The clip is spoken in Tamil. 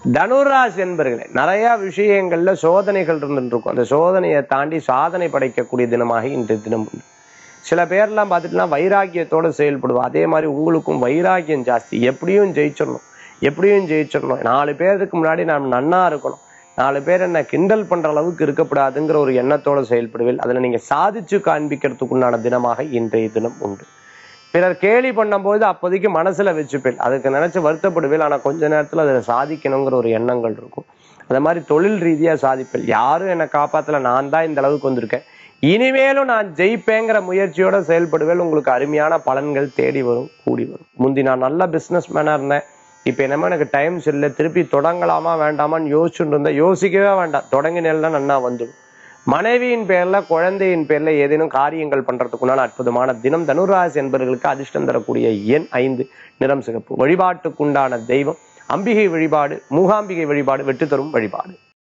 தனுராசி என்பர்களே நிறைய விஷயங்கள்ல சோதனைகள் இருந்துட்டு இருக்கும் அந்த சோதனையை தாண்டி சாதனை படைக்கக்கூடிய தினமாக இன்றைய தினம் உண்டு சில பேர்லாம் பார்த்துட்டுனா வைராக்கியத்தோட செயல்படுவா அதே மாதிரி உங்களுக்கும் வைராக்கியம் ஜாஸ்தி எப்படியும் ஜெயிச்சிடணும் எப்படியும் ஜெயிச்சிடணும் நாலு பேருக்கு முன்னாடி நாம் நன்னா இருக்கணும் நாலு பேர் என்ன கிண்டல் பண்ற அளவுக்கு இருக்கக்கூடாதுங்கிற ஒரு எண்ணத்தோட செயல்படுவேன் அதுல நீங்க சாதிச்சு காண்பிக்கிறதுக்குண்டான தினமாக இன்றைய தினம் உண்டு பிறர் கேலி பண்ணும்போது அப்போதைக்கு மனசுல வச்சுப்பேன் அதுக்கு நினைச்சு வருத்தப்படுவேன் ஆனா கொஞ்ச நேரத்துல அதை சாதிக்கணுங்கிற ஒரு எண்ணங்கள் இருக்கும் அந்த மாதிரி தொழில் ரீதியா சாதிப்பேன் யாரும் என்னை காப்பாத்தல நான் தான் இந்த அளவுக்கு வந்திருக்கேன் இனிமேலும் நான் ஜெயிப்பேங்கிற முயற்சியோட செயல்படுவேன் உங்களுக்கு அருமையான பலன்கள் தேடி வரும் கூடி வரும் முந்தி நான் நல்ல பிசினஸ் மேனா இருந்தேன் இப்ப என்னமோ எனக்கு டைம்ஸ் இல்லை திருப்பி தொடங்கலாமா வேண்டாமான்னு யோசிச்சுட்டு இருந்தேன் யோசிக்கவே வேண்டாம் தொடங்கினேன்னா நன்னா வந்துடும் மனைவியின் பேர்ல குழந்தையின் பேர்ல ஏதேனும் காரியங்கள் பண்றதுக்குண்டான அற்புதமான தினம் தனுராசி என்பவர்களுக்கு அதிர்ஷ்டம் தரக்கூடிய எண் ஐந்து நிறம் சிகப்பு வழிபாட்டுக்குண்டான தெய்வம் அம்பிகை வழிபாடு மூகாம்பிகை வழிபாடு வெற்றி தரும் வழிபாடு